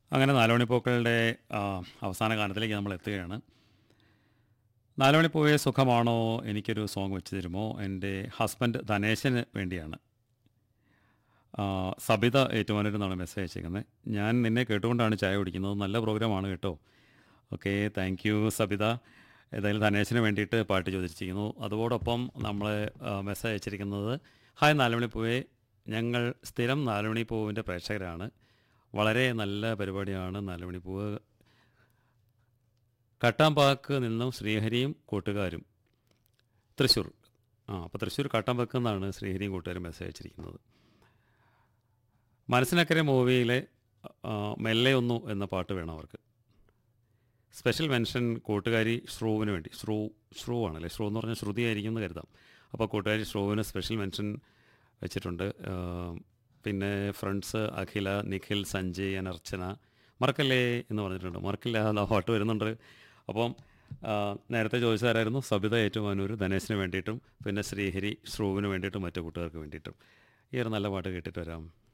അങ്ങനെ നാലുമണിപ്പൂക്കളുടെ ആ, അവസാന ഗാനത്തിലേക്ക് നമ്മൾ എത്തുകയാണ് നാലുമണിപ്പൂവെ സുഖമാണോ എനിക്കൊരു സോങ് വെച്ച് തരുമോ എൻ്റെ ഹസ്ബൻഡ് ധനേശന് വേണ്ടിയാണ് ആ, സബിത ഏറ്റുമാനൂരെന്നാണ് മെസ്സേജ് അയച്ചേക്കുന്നത് ഞാൻ നിന്നെ കേട്ടുകൊണ്ടാണ് ചായ കുടിക്കുന്നത് നല്ല പ്രോഗ്രാമാണ് കേട്ടോ ഓക്കെ താങ്ക് യു സബിത ഏതായാലും ധനേശന് വേണ്ടിയിട്ട് പാട്ട് ചോദിച്ചിരിക്കുന്നു അതോടൊപ്പം നമ്മൾ മെസ്സേജ് അയച്ചിരിക്കുന്നത് ഹായ് നാലുമണിപ്പൂവെ ഞങ്ങൾ സ്ഥിരം നാലുമണിപ്പൂവിൻ്റെ പ്രേക്ഷകരാണ് വളരെ നല്ല പരിപാടിയാണ് നാലുമണിപ്പൂവ് കട്ടാമ്പാക്ക് നിന്നും ശ്രീഹരിയും കൂട്ടുകാരും തൃശ്ശൂർ ആ അപ്പോൾ തൃശ്ശൂർ കട്ടാമ്പാക്ക് എന്നാണ് ശ്രീഹരിയും കൂട്ടുകാരും മെസ്സേജ് അയച്ചിരിക്കുന്നത് മനസ്സിനക്കരെ മൂവിയിലെ ആ, മെല്ലെ ഒന്നു എന്ന പാട്ട് വേണം അവർക്ക് സ്പെഷ്യൽ മെൻഷൻ കൂട്ടുകാരി ശ്രുവിന് വേണ്ടി ശ്രു ശ്രു ആണല്ലേ ശ്രു എന്ന് പറഞ്ഞാൽ ശ്രുതി ആയിരിക്കും എന്ന് കരുതാം അപ്പോൾ കൂട്ടുകാരി ശ്രുവിന് സ്പെഷ്യൽ മെൻഷൻ വെച്ചിട്ടുണ്ട് ആ, പിന്നെ ഫ്രണ്ട്സ് അഖില നിഖിൽ സഞ്ജയ് അനർച്ചന മറക്കല്ലേ എന്ന് പറഞ്ഞിട്ടുണ്ട് മറക്കില്ല ആ പാട്ട് വരുന്നുണ്ട് അപ്പം ആ, നേരത്തെ ചോദിച്ചതാരായിരുന്നു സബിത ഏറ്റുമാനൂർ ധനേശിന് വേണ്ടിയിട്ടും പിന്നെ ശ്രീഹരി ശ്രുവിന് വേണ്ടിയിട്ടും മറ്റു കൂട്ടുകാർക്ക് വേണ്ടിയിട്ടും ഈ ഒരു നല്ല പാട്ട് കേട്ടിട്ട് വരാം